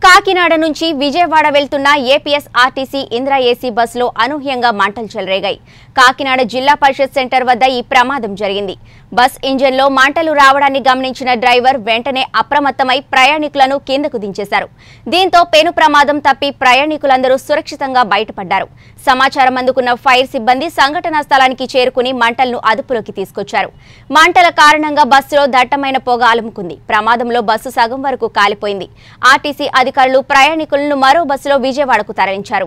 కాకినాడ నుంచి విజయవాడ వెళ్తున్న APS RTC Indira AC బస్సులో అనూహ్యంగా మంటలు చెలరేగాయి కాకినాడ జిల్లా పరిషత్ సెంటర్ వద్ద ఈ ప్రమాదం జరిగింది బస్ ఇంజన్లో మంటలు రావడాన్ని గమనించిన డ్రైవర్ వెంటనే అప్రమత్తమై ప్రయాణికులను కిందకు దించేశారు దీంతో పెను ప్రమాదం తప్పి ప్రయాణికులందరూ సురక్షితంగా బయటపడ్డారు సమాచారం అందుకున్న ఫైర్ సిబ్బంది సంఘటనా స్థలానికి చేరుకుని మంటలను అదుపులోకి తీసుకొచ్చారు మంటల కారణంగా బస్సులో దట్టమైన పొగ అలుముకుంది ప్రమాదంలో బస్సు సగం వరకు కాలిపోయింది ఆర్టీసీ అధికారులు ప్రయాణికులను మరో బస్సులో విజయవాడకు తరలించారు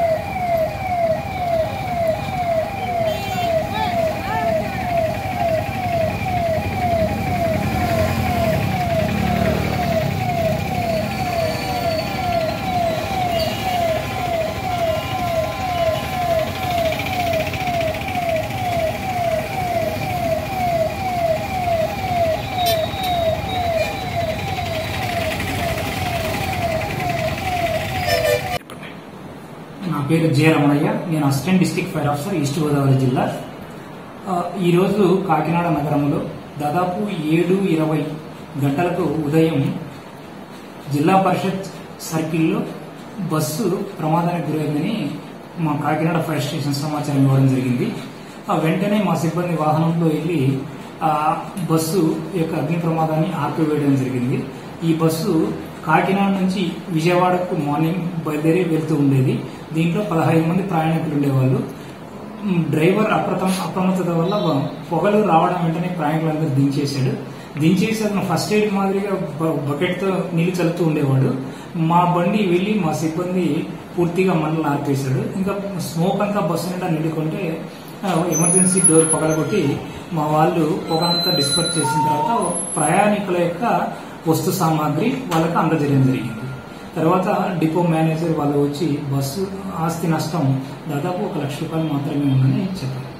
నా పేరు జే రమణయ్య నేను assistant district fire officer east Godavari జిల్లా ఆ, ఈరోజు కాకినాడ నగరంలో దాదాపు ఏడు ఇరవై గంటలకు ఉదయం జిల్లా పరిషత్ సర్కిల్లో బస్సు ప్రమాదానికి గురైందని మా కాకినాడ ఫైర్ స్టేషన్ సమాచారం ఇవ్వడం జరిగింది ఆ వెంటనే మా సిబ్బంది వాహనంలో వెళ్ళి ఆ బస్సు యొక్క అగ్ని ప్రమాదాన్ని ఆపివేయడం జరిగింది ఈ బస్సు కాకినాడ నుంచి విజయవాడకు మార్నింగ్ బయలుదేరి వెళ్తూ ఉండేది దీంట్లో పదహైదు మంది ప్రయాణికులు ఉండేవాళ్ళు మ్, డ్రైవర్ అప్రతం అప్రమత్తత వల్ల బ- పొగలు రావడం వెంటనే ప్రయాణికులందరూ దించేశాడు దించేసి అతను ఫస్ట్ ఎయిడ్ మాదిరిగా బ- బకెట్ తో నీళ్లు చల్లుతూ ఉండేవాడు మా బండి వెళ్లి మా సిబ్బంది పూర్తిగా మంటలు ఆర్పేశాడు ఇంకా స్మోక్ అంతా బస్సు నిండా నిండుకుంటే ఆ, ఎమర్జెన్సీ డోర్ పగలగొట్టి మా వాళ్ళు పొగ అంతా డిస్పర్స్ చేసిన తర్వాత ప్రయాణికుల యొక్క వస్తు సామాగ్రి వాళ్ళకి అందజేయడం జరిగింది తర్వాత డిపో మేనేజర్ వాళ్ళు వచ్చి బస్సు ఆస్తి నష్టం దాదాపు ఒక లక్ష రూపాయలు మాత్రమే ఉందని చెప్పారు